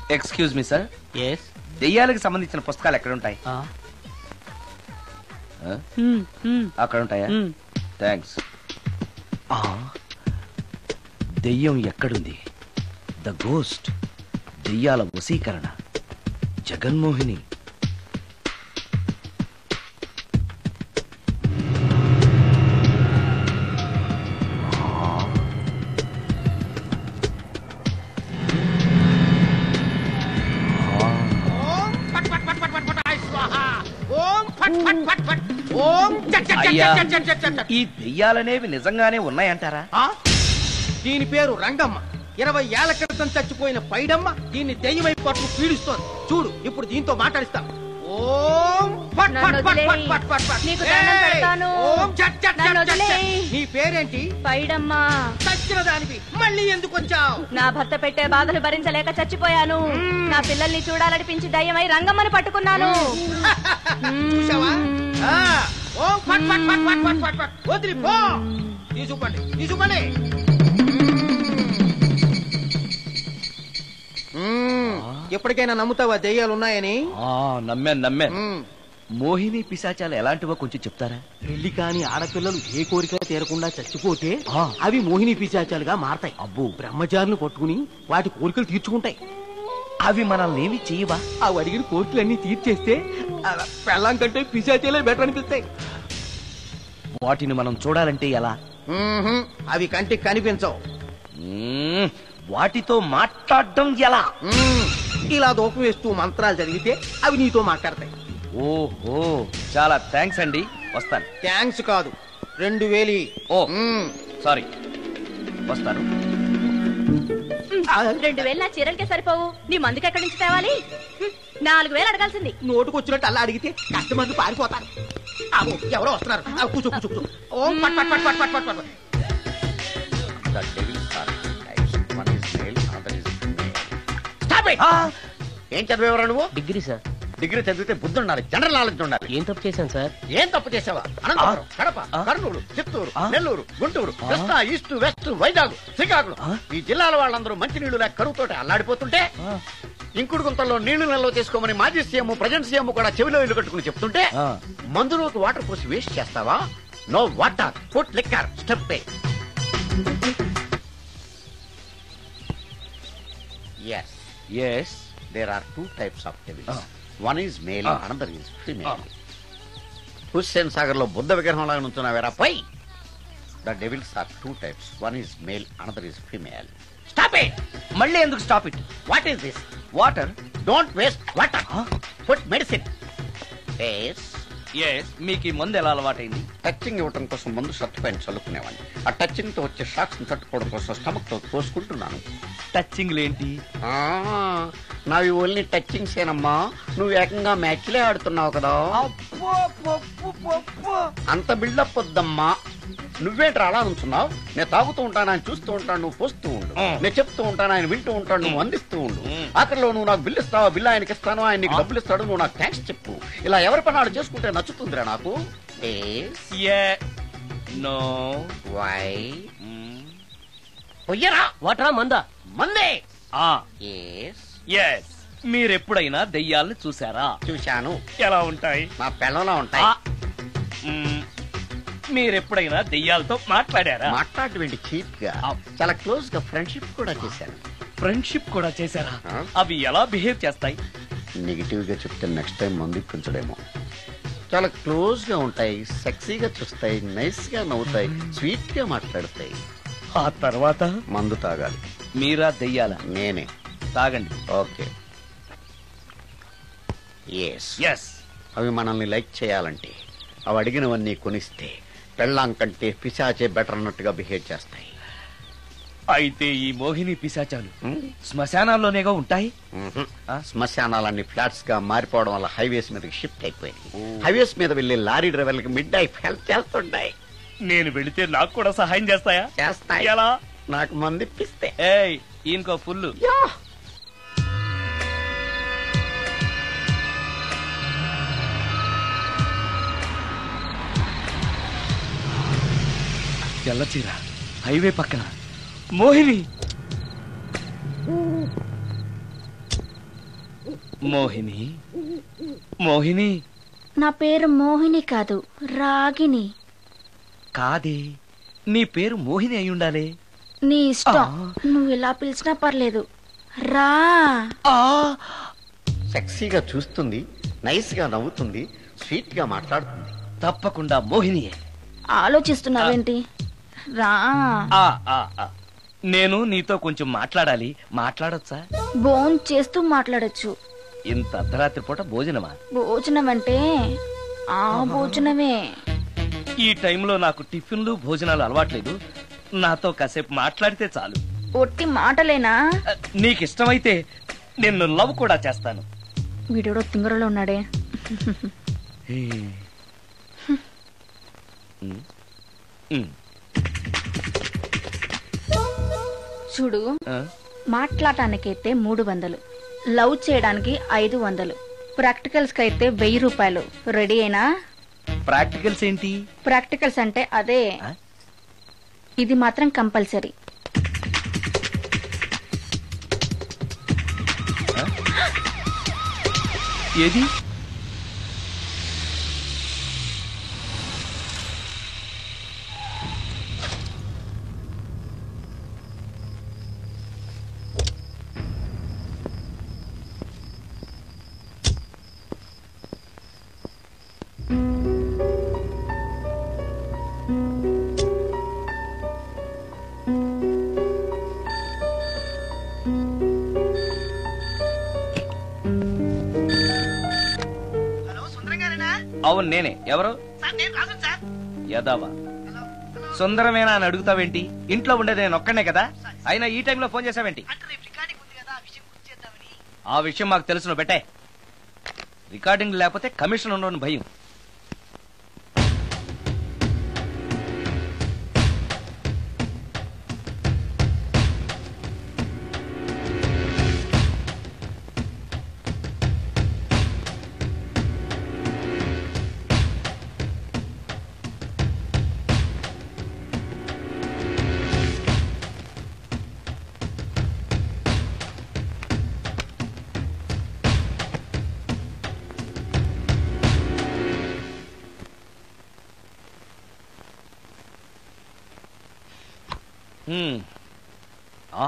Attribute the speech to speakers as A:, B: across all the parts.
A: Excuse me sir
B: yes
A: దెయ్యాలకు సంబంధించిన పుస్తకాలు ఎక్కడ ఉంటాయి ఆ? అక్కడ ఉంటాయా థ్యాంక్స్ దెయ్యం ఎక్కడుంది ద గోస్ట్ దెయ్యాల వశీకరణ జగన్మోహిని
C: ఓం ఫట్ ఫట్ ఫట్ ఫట్ ఫట్ ఫట్ ఐ స్వాహ ఓం ఫట్ ఫట్ ఫట్ ఫట్ ఓం చట్ చట్ చట్
A: అయ్యా.
C: చట్ చట్ చట్ చట్ చట్.
A: ఈ దెయ్యాలనేవి నిజంగానే ఉన్నాయంటారా
C: ఆ? దీని పేరు రంగమ్మ ఇరవై ఏళ్ల క్రితం చచ్చిపోయిన పైడమ్మ దీన్ని దెయ్యమై పట్టు పీడిస్తోంది చూడు ఇప్పుడు దీంతో మాట్లాడిస్తాం ఓం ఫట్
D: నన్ను
C: ఫట్ ఫట్ ఫట్
D: వదిలేయ్.
C: ఫట్ ఫట్ ఫట్
D: నీకు దండం
C: ఏయ్!
D: పెడతాను.
C: ఓం చట్ చట్
D: నన్ను
C: చట్ చట్ చట్.
D: వదిలేయ్.
C: నీ పేరేంటి
D: పైడమ్మా
C: చచ్చిన దానివి మళ్ళీ ఎందుకు వచ్చావు
D: నా భర్త పెట్టే బాధలు భరించలేక చచ్చిపోయాను నా పిల్లల్ని చూడాలనిపించి దయ్యమై రంగమ్మని పట్టుకున్నాను
C: చూసావా ఆ, ఓం ఫట్ ఫట్ ఫట్ ఫట్ ఫట్ ఫట్ ఫట్ వదిలి పో తీసుకుపండి తీసుకుపండి మ్మ్. ఎప్పటికైనా నమ్ముతావా దెయ్యాలు ఉన్నాయని
A: ఆ, నమ్మాను నమ్మాను
C: మ్మ్.
A: మోహిని పిశాచాలు ఎలాంటివో కొంచెం చెప్తారా
B: పెళ్లి కాని ఆడపిల్లలు ఏ కోరిక తీరకుండా చచ్చిపోతే
A: ఆ.
B: అవి మోహిని పిశాచాలుగా మారతాయి
A: అబ్బో
B: బ్రహ్మచారులు పట్టుకుని వాటి కోరికలు తీర్చుకుంటాయి
A: అవి మనల్ని ఏమి చేయవా
B: అవి అడిగిన కోరికలన్నీ తీర్చేస్తే ఆ, పెళ్ళాం కంటే పిశాచాలే బెటర్ అనిపిస్తాయి
A: వాటిని మనం చూడాలంటే ఎలా
C: మ్మ్హ్మ్. అవి కంటికి కనిపించవు
A: మ్మ్, వాటితో మాట్లాడడం ఎలా
C: మ్మ్. ఇలా దూపం వేస్తూ మంత్రాలు చదివితే అవి నీతో మాట్లాడతాయి
A: ఓహో చాలా థ్యాంక్స్ అండి వస్తాను
C: థ్యాంక్స్ కాదు రెండు వేలి
A: ఓ
C: మ్మ్.
A: సారీ వస్తాను
D: రెండు వేలు నా చీరలకే సరిపోవు నీ మందుకి ఎక్కడి నుంచి తేవాలి హ్మ్, నాలుగు వేలు అడగాల్సింది
C: నోటుకు వచ్చినట్టు అలా అడిగితే కస్టమర్లు పారిపోతారు ఆగు, ఎవరో వస్తున్నారు ఆ, కూర్చో కూర్చో కూర్చో ఓం పట్ పట్ పట్ పట్ పట్ పట్ పట్ Stop it! ఏం చదివేవరా నువ్వు
B: డిగ్రీ సార్
C: డిగ్రీ చదివితే బుద్ధి ఉండాలి జనరల్ నాలెడ్జ్ ఉండాలి
B: ఏం తప్పు చేశాను సార్
C: ఏం తప్పు చేసావా అనంతపురం కడప
A: ఆ?
C: కర్నూలు చిత్తూరు
A: ఆ?
C: నెల్లూరు గుంటూరు
A: ఆ?
C: కృష్ణా ఈస్ట్ వెస్ట్ వైజాగ్ శ్రీకాకుళం
A: ఆ?
C: ఈ జిల్లాల వాళ్ళందరూ మంచి నీళ్లు లేక కరువుతోటి అల్లాడిపోతుంటే
A: ఆ.
C: ఇంకుడు గుంతల్లో నీళ్లు నిల్వ చేసుకోమని మాజీ సీఎం ప్రజెంట్ సీఎం కూడా చెవిలో ఇల్లు కట్టుకుని చెప్తుంటే
A: ఆ.
C: మందులోకి వాటర్ పోసి వేస్ట్ చేస్తావా no water put liquor step yes
A: yes
C: there are two types of
A: Ah.
C: Devils one is male
A: Ah.
C: Another is
A: Ah.
C: Female Hussain Sagar లో బుద్ధ విగ్రహం లాగా నుంచున్నావేరా పై the devils are two types one is male another is female stop it
A: మళ్ళీ ఎందుకు stop it
C: what is this
A: water
C: don't waste water put medicine yes
A: yes మీకు ఈ మందు ఎలా అలవాటైంది
C: టచింగ్ ఇవ్వడం కోసం ముందు షర్ట్ పైన చల్లుకునేవాడిని ఆ టచింగ్ తో వచ్చే షాక్స్ ని తట్టుకోవడం కోసం స్టమక్ తో పోసుకుంటున్నాను
A: టచింగ్ లేంటి
C: ఆ, నావి ఓన్లీ టచింగ్స్ ఏనమ్మా నువ్వు ఏకంగా మ్యాచ్లే ఆడుతున్నావు కదా అంత బిల్డప్ వద్దమ్మా నువ్వేంట్రా అలా ఉంచున్నావు నేను తాగుతూ ఉంటాను ఆయన చూస్తూ ఉంటాను నువ్వు పోస్తూ ఉండు
A: ఆ.
C: నేను చెప్తూ ఉంటాను ఆయన వింటూ ఉంటాడు నువ్వు అందిస్తూ ఉండు
A: ఉమ్.
C: ఆఖరిలో నువ్వు నాకు బిల్లు ఇస్తావా బిల్లు ఆయనకి ఇస్తాను ఆయన నీకు
A: ఆ.
C: డబ్బులు ఇస్తాడు నువ్వు నాకు థ్యాంక్స్ చెప్పు ఇలా ఎవరి పని ఆడు చేసుకుంటే నచ్చుతుందిరా నాకు
A: నో
C: వై పొయ్యరా
B: వాటరా మందా
C: మందే
A: ఆ
C: ఎస్
A: ఎస్ మీరెప్పుడైనా దెయ్యాలను చూసారా
C: చూశాను
A: ఎలా ఉంటాయి
C: నా పెళ్ళంలో ఉంటాయి
A: ఆ, మ్మ్. మీరెప్పుడైనా దెయ్యాలతో మాట్లాడారా
C: మాట్లాడేటువంటి చీప్ గా
A: ఆ.
C: చాలా క్లోజ్ గా ఫ్రెండ్షిప్ కూడా చేశాను
A: ఫ్రెండ్షిప్ కూడా చేశారా
C: ఆ.
A: అవి ఎలా బిహేవ్ చేస్తాయి
C: నెగిటివ్ గా చెప్తే నెక్స్ట్ టైం మందు ఇప్పించడేమో చాలా క్లోజ్ గా ఉంటాయి సెక్సీగా చూస్తాయి నైస్ గా నవ్వుతాయి స్వీట్ గా మాట్లాడతాయి
A: ఆ తర్వాత
C: మందు తాగాలి
A: మీరా దెయ్యాల
C: నేనే
A: తాగండి
C: ఓకే ఎస్
A: ఎస్
C: అవి మనల్ని లైక్ చేయాలంటే అవి అడిగినవన్నీ కొనిస్తే పెళ్ళాం కంటే పిశాచే బెటర్ అన్నట్టుగా బిహేవ్ చేస్తాయి
A: అయితే ఈ మోహిని పిశాచాలు
C: ఉమ్,
A: శ్మశానాల్లోనేగా ఉంటాయి
C: మ్మ్హ్.
A: ఆ?
C: శ్మశానాలన్నీ ఫ్లాట్స్ గా మారిపోవడం వల్ల హైవేస్ మీదకి షిఫ్ట్ అయిపోయింది
A: ఓ.
C: హైవేస్ మీద వెళ్లే లారీ డ్రైవర్లకి మిడ్ నైట్ హెల్ప్ చేస్తుంటాయి
A: నేను వెళితే నాకు కూడా సహాయం చేస్తాయా
C: చేస్తాయి
A: ఎలా
C: నాకు మంది ఇప్పిస్తే
A: ఏయ్ ఈయనకో ఫుల్
C: యా.
A: తెల్లచీర హైవే పక్కన మోహిని మోహిని మోహిని
D: నా పేరు మోహిని కాదు రాగిని
A: కాదే నీ పేరు మోహిని అయి ఉండాలి
D: నీ ఇష్టం
A: ఆ.
D: నువ్వు ఇలా పిలిచినా పర్లేదు రా
E: సెక్సీగా చూస్తుంది నైస్గా నవ్వుతుంది స్వీట్గా మాట్లాడుతుంది
A: తప్పకుండా మోహినియే
D: ఆలోచిస్తున్నావేంటి రా
A: ఆ, ఆ, ఆ. నేను నీతో కొంచెం మాట్లాడాలి మాట్లాడొచ్చా
D: బోన్ చేస్తూ మాట్లాడొచ్చు
A: ఇంత అర్ధరాత్రి పూట భోజనమా
D: భోజనం అంటే ఆ భోజనమే
A: ఈ టైంలో నాకు టిఫిన్లు భోజనాలు అలవాట్లేదు నాతో కాసేపు మాట్లాడితే చాలు
D: ఒట్టి మాటలేనా
A: ఆ, నీకు ఇష్టమైతే నిన్ను లవ్ కూడా చేస్తాను
D: వీడెవడో తింగరలో ఉన్నాడే
A: ఉమ్. ఉమ్.
D: చూడు
A: ఆ?
D: మాట్లాడటానికైతే మూడు వందలు లవ్ చేయడానికి ఐదు వందలు ప్రాక్టికల్స్ కి అయితే వెయ్యి రూపాయలు రెడీ అయినా
A: ప్రాక్టికల్స్ ఏంటి
D: ప్రాక్టికల్స్ అంటే అదే
A: ఆ?
D: ఇది మాత్రం కంపల్సరీ
A: ఏది అవును నేనే ఎవరు యదావా సుందరమేనా అని అడుగుతావేంటి ఇంట్లో ఉండేది నేను ఒక్కనే కదా అయినా ఈ టైంలో ఫోన్ చేసావేంటి ఆ విషయం మాకు తెలుసు నువ్వు పెట్టే రికార్డింగ్ లేకపోతే కమిషన్ ఉండవని భయం హ్మ్. ఆ?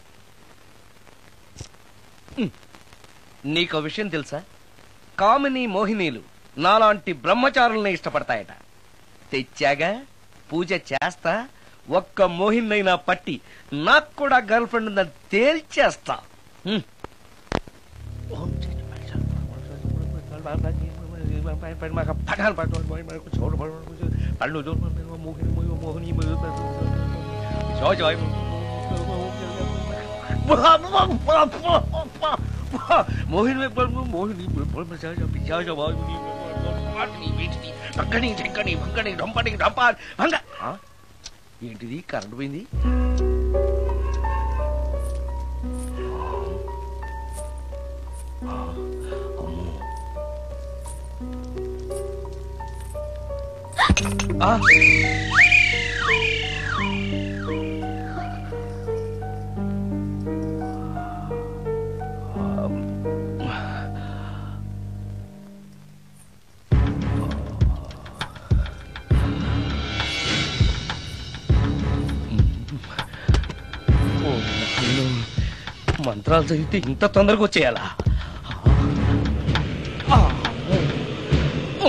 A: హ్మ్. నీకో విషయం తెలుసా కామిని మోహినీలు నాలాంటి బ్రహ్మచారుల్ని ఇష్టపడతాయట తెచ్చాగా పూజ చేస్తా ఒక్క మోహిన్నైనా పట్టి నాకు కూడా గర్ల్ ఫ్రెండ్ ఉందని తేల్చేస్తా హ్మ్. మోహిని మోహిని భంగని చెంకని భంగని డంపని డంప భంగ ఆ? ఏంటిది కరెంట్ పోయింది ఆ, అమ్మో. ఆ. ఓ నాయనో. మంత్రాలు చదివితే ఇంత తొందరగా వచ్చేయాలా ఆ. ఓ.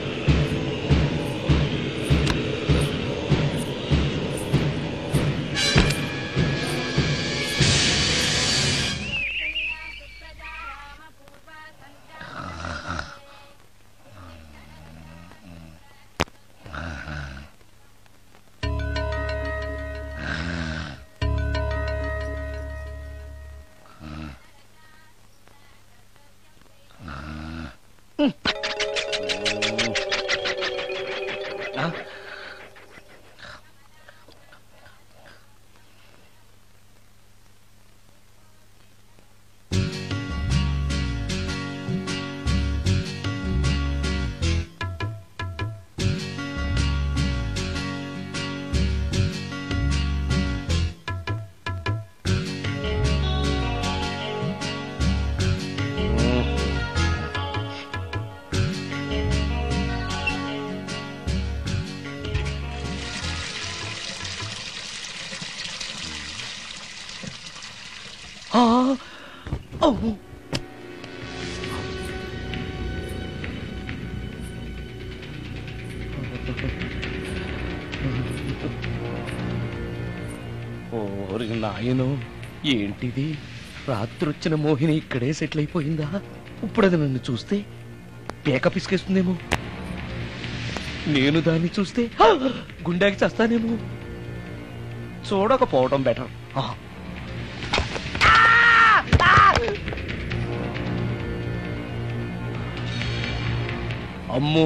A: ఆ? ఉమ్.
B: ఓరి నాయను ఏంటిది రాత్రొచ్చిన మోహిని ఇక్కడే సెటిల్ అయిపోయిందా ఇప్పుడు అది నన్ను చూస్తే పేక పిసికేస్తుందేమో నేను దాన్ని చూస్తే హా! గుండెకి చస్తానేమో చూడకపోవడం బెటర్ అమ్మో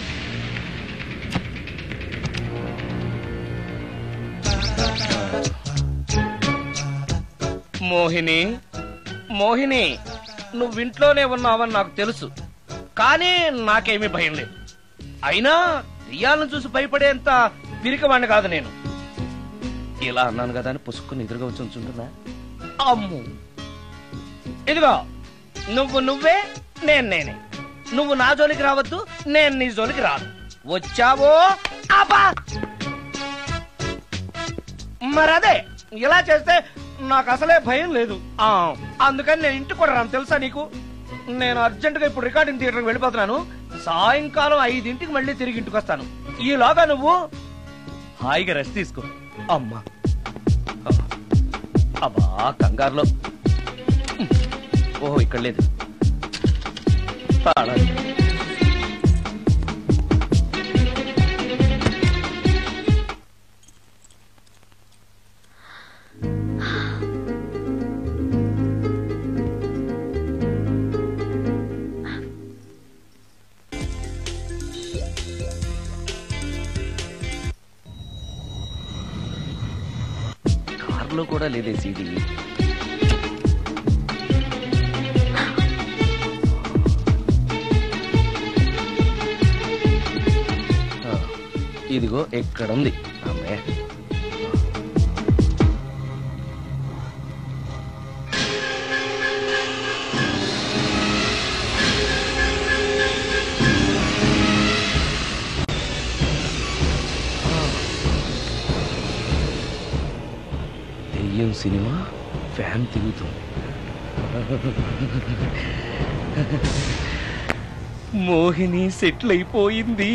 A: మోహిని మోహిని నువ్వింట్లోనే ఉన్నావని నాకు తెలుసు కానీ నాకేమీ భయం లేదు అయినా రియాలను చూసి భయపడేంత పిరికవాణ్ణి కాదు నేను ఇలా అన్నాను కదా అని పుసుక్కుని ఎదురుగా వచ్చి ఉంచుంటున్నా అమ్ము ఇదిగో నువ్వు నువ్వే నేను నేనే నువ్వు నా జోలికి రావద్దు నేను నీ జోలికి రాను వచ్చావో అబ్బా మరదే ఇలా చేస్తే నాకు అసలే భయం లేదు ఆ అందుకని నేను ఇంటికి కూడా రాను తెలుసా నీకు నేను అర్జెంట్ గా ఇప్పుడు రికార్డింగ్ థియేటర్కి వెళ్ళిపోతున్నాను సాయంకాలం ఐదింటికి మళ్ళీ తిరిగి ఇంటికి వస్తాను ఈలోగా నువ్వు హాయిగా రెస్ట్ తీసుకో అమ్మా అబ్బా కంగారులో ఓహో ఇక్కడ లేదు తాళాలు. కార్లో కూడా లేదే సీడీ ఆ, ఇదిగో ఎక్కడ ఉంది అమ్మే దెయ్యం సినిమా ఫ్యాన్ తిరుగుతుంది మోహిని సెటిల్ అయిపోయింది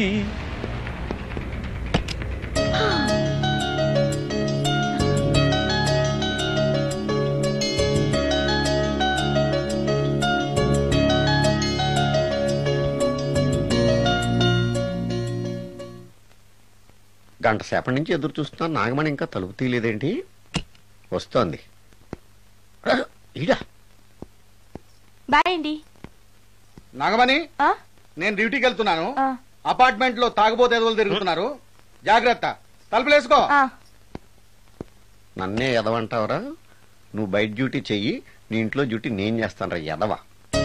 E: గంట సేపటి నుంచి ఎదురు చూస్తున్నాను నాగమణి ఇంకా తలుపు తీయలేదేంటి వస్తోంది ఆ, ఈడా
F: బాయ్ అండి
G: నాగమణి
F: ఆ?
G: నేను డ్యూటీకి వెళ్తున్నాను
F: ఆ.
G: అపార్ట్మెంట్ లో తాగుబోతే ఎదవలు తిరుగుతున్నారు జాగ్రత్త తలుపులేసుకో
F: ఆ.
E: నన్నే ఎదవంటావరా నువ్వు బయట డ్యూటీ చెయ్యి నీ ఇంట్లో డ్యూటీ నేను చేస్తాను రా ఎదవ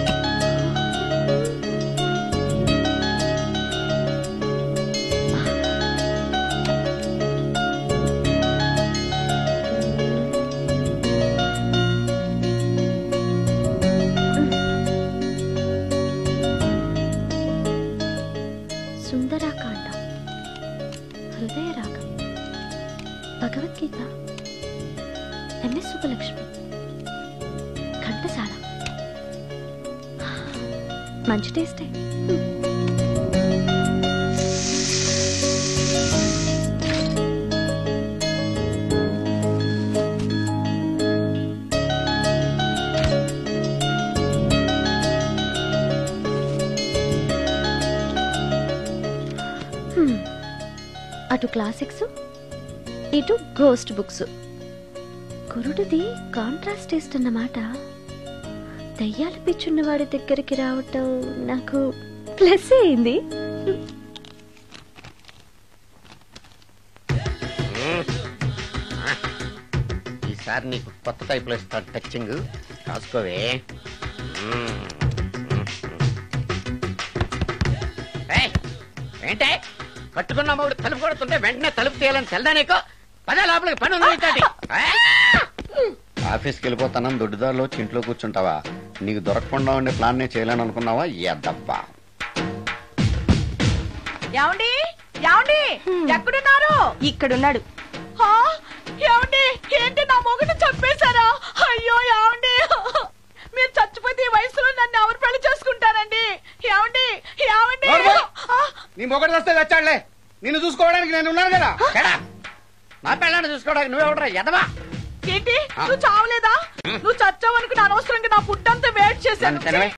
F: సుందరాకాండ హృదయ రాగం భగవద్గీత ఎంఎస్ సుబ్బలక్ష్మి ఘంటసాల మంచి టేస్టే హ్మ్. అటు క్లాసిక్స్ ఇటు గోస్ట్ బుక్స్ కురుడిది కాంట్రాస్ట్ టేస్ట్ అన్నమాట దయ్యాలు పిచ్చున్న వాడి దగ్గరికి రావటం నాకు ప్లస్ అయింది
E: ఈసారి నీకు కొత్త టైప్ లో ఇస్తాడు టచ్చింగ్ కాసుకోవే మ్మ్. ఏయ్, ఏంటే కట్టుకున్న మూడు తలుపు కొడుతుంటే వెంటనే తలుపు తీయాలని తెల్దా నీకు పద లోపలికి పని ఉంది నీతోటి. ఏయ్! ఆఫీస్కి వెళ్ళిపోతానని దొడ్డుదారిలో వచ్చి ఇంట్లో కూర్చుంటావా నీకు దొరకకుండా ఉండే ప్లాన్ నేను చేయలేను అనుకున్నావా ఎద్దబ్బా
F: ఏమండి ఏమండి ఎక్కడున్నారు ఇక్కడున్నాడు ఏమండి ఏంటి నా మొగుడు చంపేశారా అయ్యో ఏమండి మీరు చచ్చిపోతే ఈ వయసులో నన్ను ఎవరు పెళ్లి చేసుకుంటారండి ఏమండి ఏమండి
G: నోర్మల్.
F: ఆ,
G: నీ మొగడు వస్తే చచ్చాడులే నిన్ను చూసుకోవడానికి నేను ఉన్నాను కదా
E: చెడా. నా పిల్లని చూసుకోవడానికి నువ్వెవడరా ఎదవా
F: ఏంటి నువ్వు చావలేదా నువ్వు చచ్చావనుకుని అనవసరంగా నా ఫుడ్ అంతా వేట్
E: నన్ను తినవే.
F: చేశాను